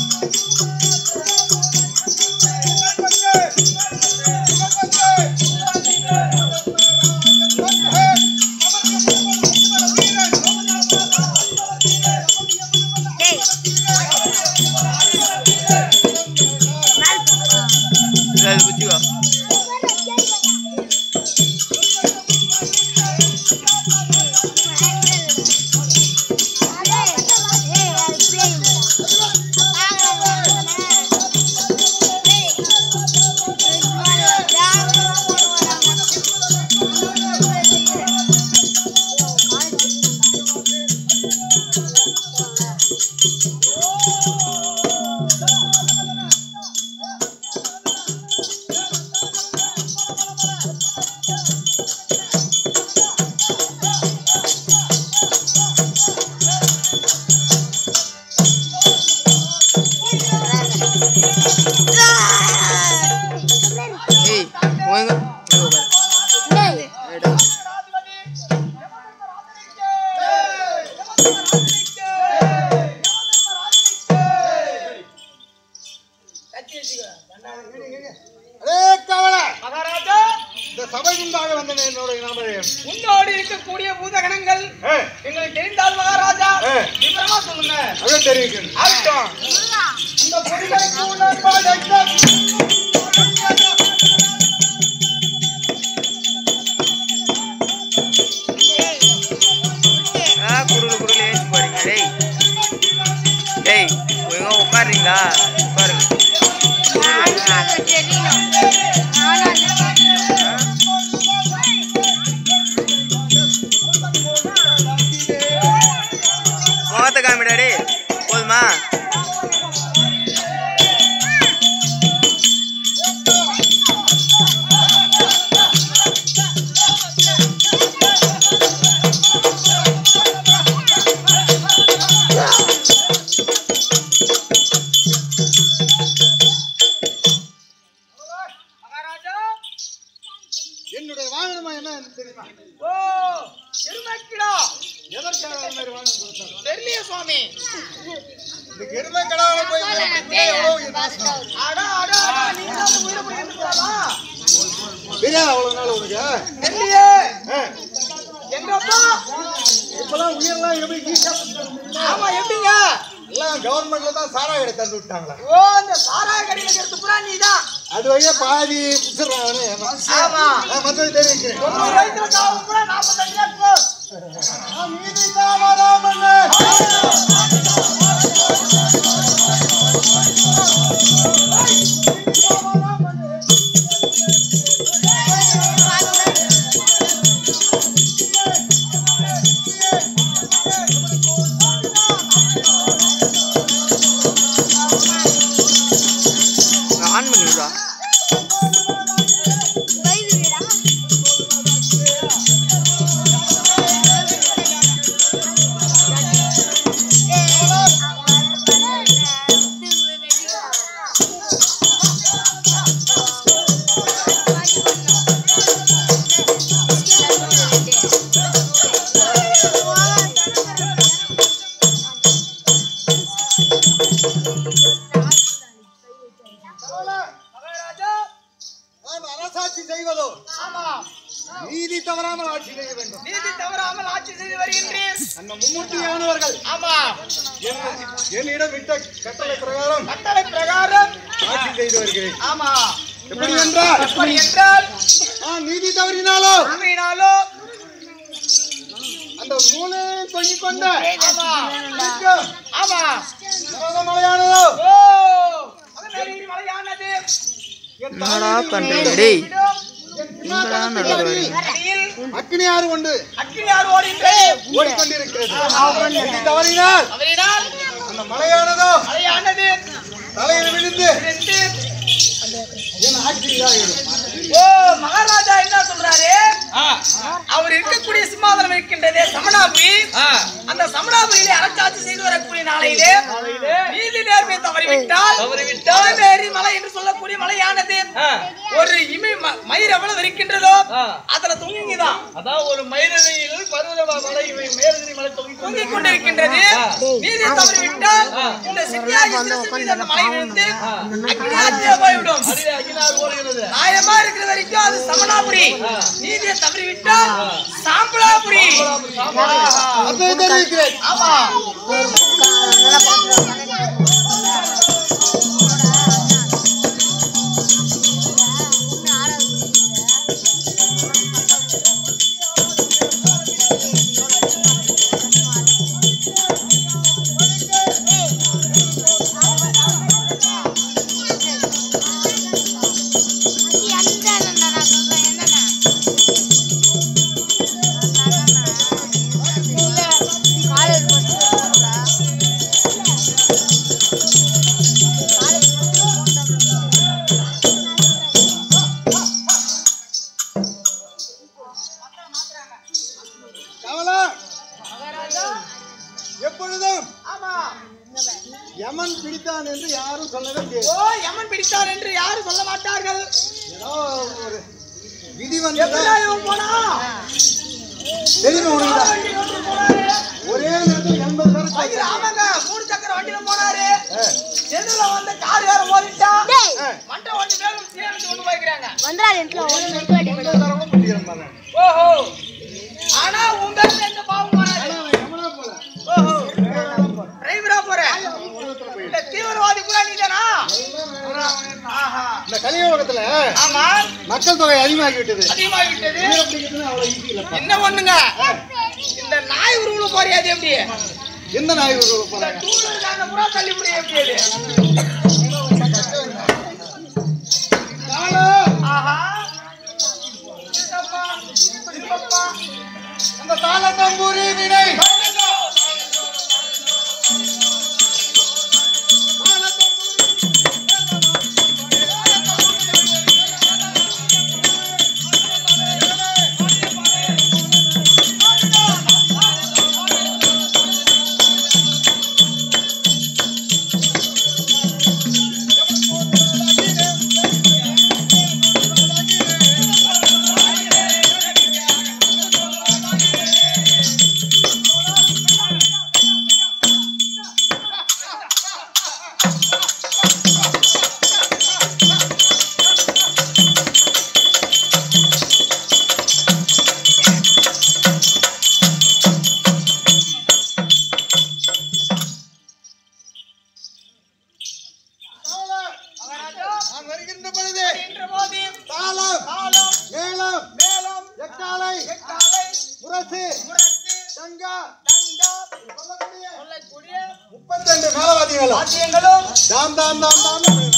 இல்ல, இது குத்திக்கோ ஏய் ஒழுங்கா இங்க பாரு. ஏடா. அரே கவலை மகாராஜா இந்த சபை முன்பாக வந்த என்னோட நாம உன்னோடு இருக்கக்கூடிய பூதகணங்கள் எங்களுக்கு தெரிந்தால் மகாராஜா ஏ. விவரமா சொல்லுங்க அதான் தெரிவிக்கணும் ஆகட்டும் இந்த பொடிகளுக்கு உணர்வாக ஆ குருளு குருளு ஏஞ்சி போறீங்க டேய் டேய் ஒழுங்கா உட்காருங்களா உட்காருங்க முகத்தை காமிடா டேய் போதுமா மகாராஜா என்னுடைய வாகனமா என்ன தெரியுமா ஓ எருமைக்கிடா எதற்காக அந்த மாதிரி வாகனம் கொடுத்தாங்க தெரியலையே சுவாமி இந்த எருமை கடாவை போய் மேய்க்கிறதுக்கே எவ்வளவு நாசம். அடா அடா அடா நீங்க தான் அந்த உயிரை பிடிக்க கூடாதா தெரியாது அவ்வளவு நாள் உனக்கு தெரியலையே ஆ. எங்கப்பா இப்பெல்லாம் உயிரெல்லாம் எப்படி ஈஸியா கொடுத்தாங்க. ஆமா எப்படிங்க எல்லாம் கவர்மெண்ட்ல தான் சாராய கடை தந்து விட்டாங்களா ஓ இந்த சாராய கடையில இருக்கிறது பூரா நீதான் அது வழியா பாதி புடிச்சிடுறாங்க ஆமா. மத்தது தெரிவிக்கிறேன் ஒரு வயிற்றுல காவல் பூரா நாற்பத்தஞ்சு போ நீதி தாமராமண்ணே. ஆன் பண்ணி விடுறா மகாராஜா நான் அரசாட்சி செய்வதோ ஆமா நீதி தவறாமல் ஆட்சி செய்ய வேண்டும் நீதி தவறாமல் ஆட்சி செய்து வருகின்றேன் அந்த மும்மூர்த்தியானவர்கள் ஆமா என்ன- என்னிடம் விட்ட கட்டளை பிரகாரம் கட்டளை பிரகாரம் ஆட்சி செய்து வருகிறேன் ஆமா எப்படி என்றால் எப்படி என்றால் நான் நீதி தவறினாலோ உண்மையினாலோ அந்த மூளை தொங்கிக் கொண்ட ஆமா நிற்கும் ஆமா மலையானதோ ஓ மகநேரி மலையானது என்னடா பண்றீங்க டேய் என்னடா நடக்குது அடியில் அக்னி ஆறு கொண்டு அக்கினியார் ஓடின்றேன் ஓடிக்கொண்டிருக்கிறது நீதி தவறினால் அவரினால் அந்த மலையானதோ மலையானது தலையில் விழுந்து ரெண்டு என் ஆட்சி இதாகிடும் ஓ மகாராஜா என்ன சொல்றாரு அவர் இருக்கக்கூடிய சிம்மாசனம் இருக்கின்றதே சமணாபுரி அந்த சமணாபுரியிலே அரசாட்சி செய்து வரக்கூடிய நாளையிலே நீதி நேர்மை தவறி தவறிவிட்டால் தவறிவிட்டால் தவறேறி மலை என்று சொல்லக்கூடிய மலையானது ஆ, ஒரு இமை ம- மயிர் எவ்வளவு இருக்கின்றதோ ஆ. அதுல தொங்குங்கதான் அதான் ஒரு மயிரணியில் பருவத மலை மேலகிரி மலை தொங்கி தொங்கிக் கொண்டிருக்கின்றது ஆ. நீதி தவறிவிட்டால் இந்த சித்தியாகி சிறுசுக்கு மீது அந்த மலை விழுந்து அக்னியாத்தியா போய்விடும் அதிலே அகிலார் ஓடுகிறது நியாயமா இருக்கிற வரைக்கும் அது சமணாபுரி நீதியை தவறிவிட்டால் சாம்பலாபுரி அப்பவே தெரிவிக்கிறேன் ஆமா கமலா எப்பொழுதும் ஆமா யமன் பிடித்தான் என்று யாரும் சொல்லவே முடியாது ஓ யமன் பிடித்தார் என்று யாரும் சொல்ல மாட்டார்கள் ஏதோ ஒரு விதி வந்து எப்படிடா இவன் போனா தெரியுமா உனக்கு வண்டி ஓட்டிட்டு போனாரு. ஒரே நேரத்தில் எண்பது பேர் ஐயா, ஆமாங்க மூணு சக்கர வண்டியில போனாரு எதுல வந்து கார் வேற ஓடிட்டா மண்டை வண்டி மேலும் சேர்ந்து கொண்டு போய்க்கிறாங்க ஓஹோ ஆனா உங்க எந்த பாவம் வராது ஓஹோ டிரைவரா போற இந்த தீவிரவாதி கூட நீதானா ஆஹா இந்த கலியுகத்துல ஆமா மக்கள் தொகை அதிகமாகி விட்டது அதிகமாகிவிட்டது பிடிக்கிறது அவ்வளவு ஈஸி இல்லப்பா என்ன பண்ணுங்க இந்த நாய் உருவுல போறியா அது எப்படி எந்த நாய் உருவ போறாங்க தூரம் நாங்க புறா தள்ளி முடியும் எப்படி அது கமலா ஆஹா சித்தப்பா, சித்தப்பா. அந்த தாள தம்பூரி வினை நான் வருகின்ற பொழுது என்ற போது தாளம் காலம், மேளம் மேளம், எக்காலை காலை, முரசு முரசு, தங்கா தங்கா, சொல்லக்கூடிய சொல்லக்கூடிய முப்பத்தி ரெண்டு மேலவாதிகளும் வாத்தியங்களும் தாம் தாம் தாம் தாம்